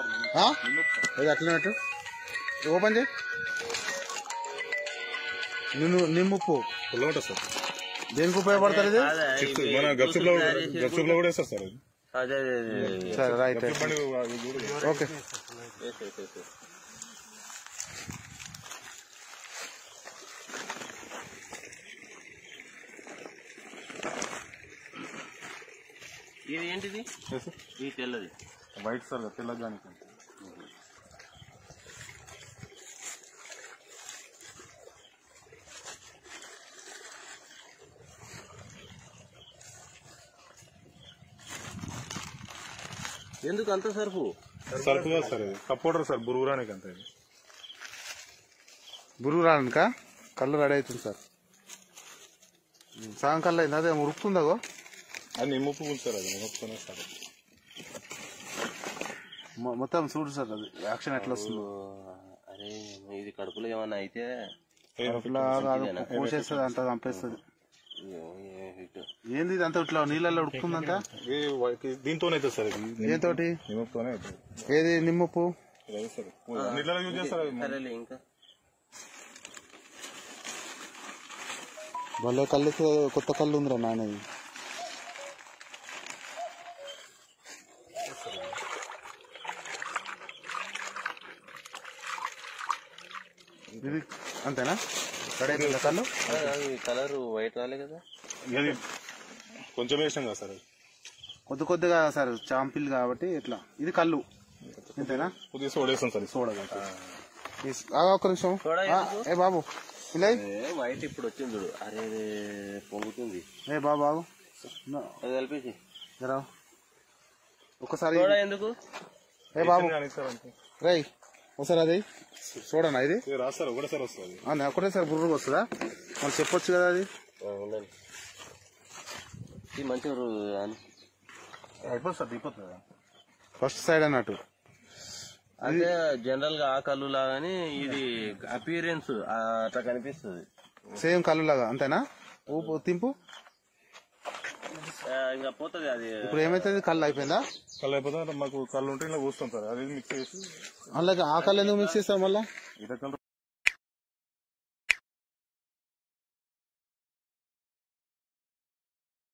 ఆ? ఇది అట్లనే పెట్టు ఓపెన్ చేయి నిన్ను నిమ్ముప్పు పుల్ల ఉంటుంది సార్ దేనికి ఉపయోగపడుతుంది ఇది అదే, చిప్స్ ఇవి మన గప్చుప్ లో తయారు చేసే గప్చుప్ లో కూడా వేస్తారు సార్ అది అదే అదే అదే, అదే. సరే రైట్ గప్చుప్ బండి అది కూడా ఓకే వేసి, వేసి, వేసి. ఇది ఏంటిది ఇది తెల్లది వైట్ సార్ తెల్లగానికి ఎందుకు అంత సరుపు సరుకు కాదు సార్ ఇది కప్పోడర్ సార్ బురుగురానికి అంత ఇది బురుగు రానుక కళ్ళు రెడీ అవుతుంది సార్ సగం కళ్ళు అయింది అదే ఉరుకుతుందాగో అది నిమ్ముప్పు పులుసు సార్ అది నిమ్మప్పుతోనే సార్ మొ- మొత్తం చూడు సార్ అది యాక్షన్ ఎట్లా వస్తుందో అరే ఇది కడుపులో ఏమన్నా అయితే ఇట్లా కాదు పోసేస్తుంది అంత చంపేస్తుంది అయ్యో, ఏ హిట్. ఏంది ఇది అంతా ఇట్లా నీళ్ళల్లో ఉడుకుతుందంట ఇది వైట్- దీంతోనే అవుతుంది సార్ ఇది దేంతోటి నిమ్మప్పుతోనే అవుతుంది ఏది నిమ్మప్పు ఇది అవుతుంది సార్ నీళ్ళలో యూజ్ చేస్తారు అది సరేలే ఇంకా భలే కళ్ళు కొత్త కళ్ళు ఉందిరా నాయన ఇది ఇది అంతేనా రెడీ అవుతుందా కళ్ళు కలర్ వైట్ రాలే కదా ఇది కొంచెం వేసాం కదా సార్ అది కొద్ది కొద్దిగా సార్ చాంపిల్ కాబట్టి ఇట్లా ఇది కళ్ళు అంతేనా కొద్దిగా సోడేస్తాం సార్ చూడగా ఒక్క నిమిషం సోడా ఆ, ఏ బాబు ఇలా ఇయ్యి. ఏ వైట్ ఇప్పుడు వచ్చింది చూడు అరే రే, పొంగుతుంది ఏ బాబు బాబు నో, అది కలిపేసి జరా ఒకసారి సోడా ఎందుకు ఏ బాబు కానీ సార్ అంతే రేయ్ ఒకసారి అది చూడనా ఇది ఇది రాస్తారు ఒకటేసారి వస్తుంది అవునా ఒకటేసారి బుర్రకు వస్తుందా మనం చెప్పొచ్చు కదా అది ఆ, ఉండండి ఇది మంచిగా రు- అని. అయిపోతుంది సార్ దిగిపోతుంది ఫస్ట్ సైడ్ అన్నట్టు అంటే జనరల్ గా ఆ కళ్ళు లాగానే ఇది అపియరెన్స్ అట్లా కనిపిస్తుంది సేమ్ కళ్ళు లాగా అంతేనా ఊపు తింపు ఆ, ఇంకా పోతుంది అది ఇప్పుడు ఏమైతుంది కళ్ళు అయిపోయిందా కళ్ళు అయిపోతే మాకు కళ్ళు ఉంటే ఇలా కూస్తాం సార్ అది మిక్స్ చేసి అలాగే ఆ కళ్ళు ఎందుకు మిక్స్ చేస్తాం మళ్ళా ఇదే కలర్